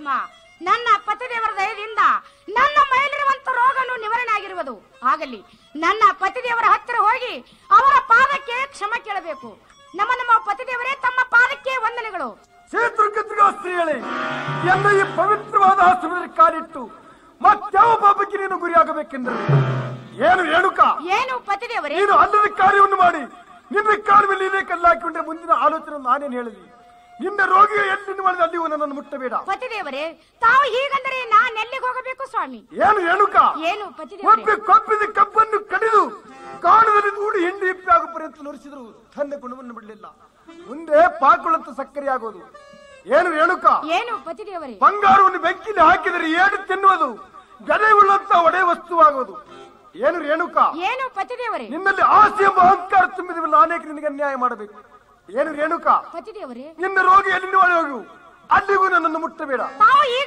ಪರಮಾತ್ಮ ನನ್ನ ಪತಿದೇವರ ದಯದಿಂದ ನನ್ನ ಮೈಲಿರುವಂತ ರೋಗನು ನಿವಾರಣೆ ಆಗಿರುವುದು ಆಗಲಿ ನನ್ನ ಪತಿದೇವರ ಹತ್ತಿರ ಹೋಗಿ ಅವರ ಪಾದಕ್ಕೆ ಕ್ಷಮ ಕೇಳಬೇಕು ನಮ್ಮ ನಮ್ಮ ಪತಿದೇವರೇ ತಮ್ಮ ಪಾದಕ್ಕೆ ವಂದನೆಗಳು ಕ್ಷೇತ್ರಗತಿಗ ಸ್ತ್ರೀಯಳೇ ಎಲ್ಲ ಈ ಪವಿತ್ರವಾದ ಹಸುವಿನ ಕಾಲಿಟ್ಟು ಮತ್ಯಾವ ಪಾಪಕ್ಕೆ ನೀನು ಗುರಿಯಾಗಬೇಕೆಂದ್ರೆ ಏನು ರೇಣುಕ ಏನು ಪತಿದೇವರೇ ನೀನು ಅಲ್ಲದ ಕಾರ್ಯವನ್ನು ಮಾಡಿ ನಿನ್ನ ಕಾಲ ಮೇಲೆ ನೀನೇ ಕಲ್ಲಾಕಿಕೊಂಡ್ರೆ ಮುಂದಿನ ಆಲೋಚನೆ ನಾನೇನು ಹೇಳಿದೆ ನಿನ್ನ ರೋಗಿಯ ಎಲ್ಲಿ ಮಾಡಿದ ಅಲ್ಲಿಯೂ ನನ್ನನ್ನು ಮುಟ್ಟಬೇಡ ಪತಿದೇವರೇ ತಾವು ಹೀಗಂದರೆ ನಾನ್ ಎಲ್ಲಿಗೆ ಹೋಗಬೇಕು ಸ್ವಾಮಿ ಏನು ರೇಣುಕ ಏನು ಪತಿದೇವರೇ ಒಬ್ಬ ಕೊಬ್ಬಿದ ಕಬ್ಬನ್ನು ಕಡಿದು ಕಾಣದಲ್ಲಿ ದೂಡಿ ಹಿಂಡಿ ಇಪ್ಪಿ ಆಗೋ ಪರ್ಯಂತ ನುರಿಸಿದ್ರು ತನ್ನ ಗುಣವನ್ನು ಬಿಡಲಿಲ್ಲ ಮುಂದೆ ಪಾಕುಳಂತ ಸಕ್ಕರೆ ಆಗೋದು ಏನು ರೇಣುಕ ಏನು ಪತಿದೇವರೇ ಬಂಗಾರವನ್ನು ಬೆಂಕಿಲಿ ಹಾಕಿದರೆ ಏಡು ತಿನ್ನುವುದು ಗದೆ ಉಳ್ಳಂತ ಒಡೆ ವಸ್ತುವಾಗುವುದು ಏನು ರೇಣುಕ ಏನು ಪತಿದೇವರೇ ನಿನ್ನಲ್ಲಿ ಆಸೆ ಎಂಬ ಅಹಂಕಾರ ತುಂಬಿದವಲ್ಲ ಅನೇಕ ನಿನಗೆ ಅನ್ಯಾಯ ಮಾಡಬೇಕು ಏನು ರೇಣುಕ ಪತಿದೇವರೇ ನಿನ್ನ ರೋಗಿ ಎಲ್ಲಿ ಹೋಗು ಅಲ್ಲಿಗೂ ನನ್ನನ್ನು ಮುಟ್ಟಬೇಡ ತಾವು ಈಗ